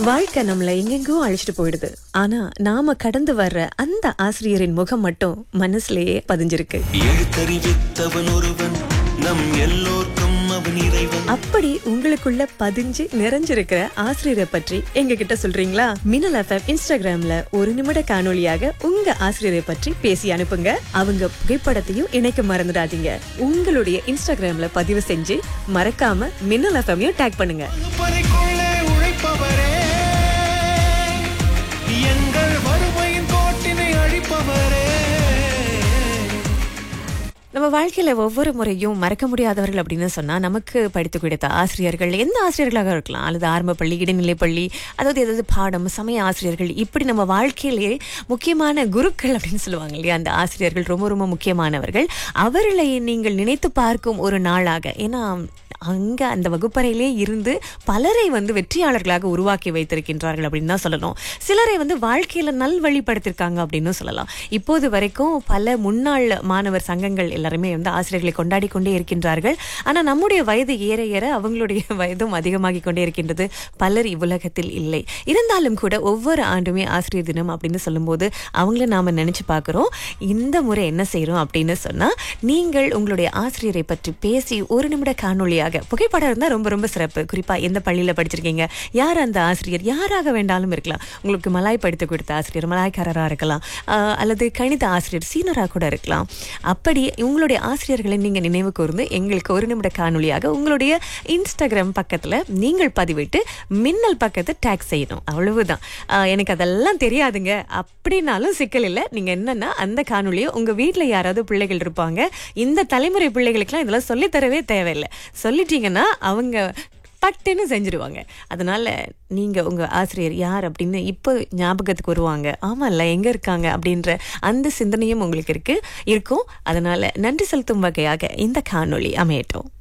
வாழ்க்கை நம்மள எங்கெங்கோ அழைச்சிட்டு போயிடுது ஆனா நாம கடந்து வர்ற அந்த ஆசிரியரின் முகம் மட்டும் மனசுலயே பதிஞ்சிருக்கு எழுத்தறிவித்தவன் ஒருவன் நம் எல்லோர்க்கும் அவன் இறைவன் அப்படி உங்களுக்குள்ள பதிஞ்சு நிறைஞ்சிருக்கிற ஆசிரியரை பற்றி எங்க கிட்ட சொல்றீங்களா மினல் எஃப்எம் இன்ஸ்டாகிராம்ல ஒரு நிமிட காணொளியாக உங்க ஆசிரியரை பற்றி பேசி அனுப்புங்க அவங்க புகைப்படத்தையும் இணைக்க மறந்துடாதீங்க உங்களுடைய இன்ஸ்டாகிராம்ல பதிவு செஞ்சு மறக்காம மின்னல் எஃப்எம்மையும் டேக் பண்ணுங்க வகுப்பறைக்குள்ளே உழைப்பவரே எங்கள் வறுமையின் கோட்டினை அழிப்பவரே நம்ம வாழ்க்கையில ஒவ்வொரு முறையும் மறக்க முடியாதவர்கள் அப்படின்னு சொன்னா நமக்கு படித்து கொடுத்த ஆசிரியர்கள் எந்த ஆசிரியர்களாக இருக்கலாம் அல்லது ஆரம்ப பள்ளி இடைநிலை பள்ளி அதாவது ஏதாவது பாடம் சமய ஆசிரியர்கள் இப்படி நம்ம வாழ்க்கையிலே முக்கியமான குருக்கள் அப்படின்னு சொல்லுவாங்க இல்லையா அந்த ஆசிரியர்கள் ரொம்ப ரொம்ப முக்கியமானவர்கள் அவர்களை நீங்கள் நினைத்து பார்க்கும் ஒரு நாளாக ஏன்னா அங்க அந்த வகுப்பறையிலே இருந்து பலரை வந்து வெற்றியாளர்களாக உருவாக்கி வைத்திருக்கின்றார்கள் அப்படின்னு தான் சொல்லணும் சிலரை வந்து வாழ்க்கையில நல்வழிப்படுத்திருக்காங்க அப்படின்னு சொல்லலாம் இப்போது வரைக்கும் பல முன்னாள் மாணவர் சங்கங்கள் எல்லாருமே வந்து ஆசிரியர்களை கொண்டாடி கொண்டே இருக்கின்றார்கள் ஆனா நம்முடைய வயது ஏற ஏற அவங்களுடைய வயதும் அதிகமாகி கொண்டே இருக்கின்றது பலர் இவ்வுலகத்தில் இல்லை இருந்தாலும் கூட ஒவ்வொரு ஆண்டுமே ஆசிரியர் தினம் அப்படின்னு சொல்லும்போது அவங்கள நாம நினைச்சு பார்க்கிறோம் இந்த முறை என்ன செய்றோம் அப்படின்னு சொன்னா நீங்கள் உங்களுடைய ஆசிரியரை பற்றி பேசி ஒரு நிமிட காணொளியாக புகைப்படம் இருந்தா ரொம்ப ரொம்ப சிறப்பு குறிப்பா எந்த பள்ளியில படிச்சிருக்கீங்க யார் அந்த ஆசிரியர் யாராக வேண்டாலும் இருக்கலாம் உங்களுக்கு மலாய் படித்து கொடுத்த ஆசிரியர் மலாய்க்காரராக இருக்கலாம் ஆஹ் அல்லது கணித ஆசிரியர் சீனராக கூட இருக்கலாம் அப்படி உங்களுடைய ஆசிரியர்களை நீங்க நினைவு கூர்ந்து எங்களுக்கு ஒரு நிமிட காணொளியாக உங்களுடைய இன்ஸ்டாகிராம் பக்கத்துல நீங்கள் பதிவிட்டு மின்னல் பக்கத்தை டேக் செய்யணும் அவ்வளவுதான் ஆஹ் எனக்கு அதெல்லாம் தெரியாதுங்க அப்படின்னாலும் சிக்கல் இல்லை நீங்க என்னன்னா அந்த காணொளியை உங்க வீட்ல யாராவது பிள்ளைகள் இருப்பாங்க இந்த தலைமுறை பிள்ளைகளுக்கெல்லாம் இதெல்லாம் சொல்லித் தரவே தேவையில்லை சொல்லிட்டீங்கன்னா அவங்க பட்டுன்னு செஞ்சிருவாங்க அதனால நீங்க உங்க ஆசிரியர் யார் அப்படின்னு இப்போ ஞாபகத்துக்கு வருவாங்க ஆமால்ல எங்க இருக்காங்க அப்படின்ற அந்த சிந்தனையும் உங்களுக்கு இருக்கு இருக்கும் அதனால நன்றி செலுத்தும் வகையாக இந்த காணொளி அமையட்டும்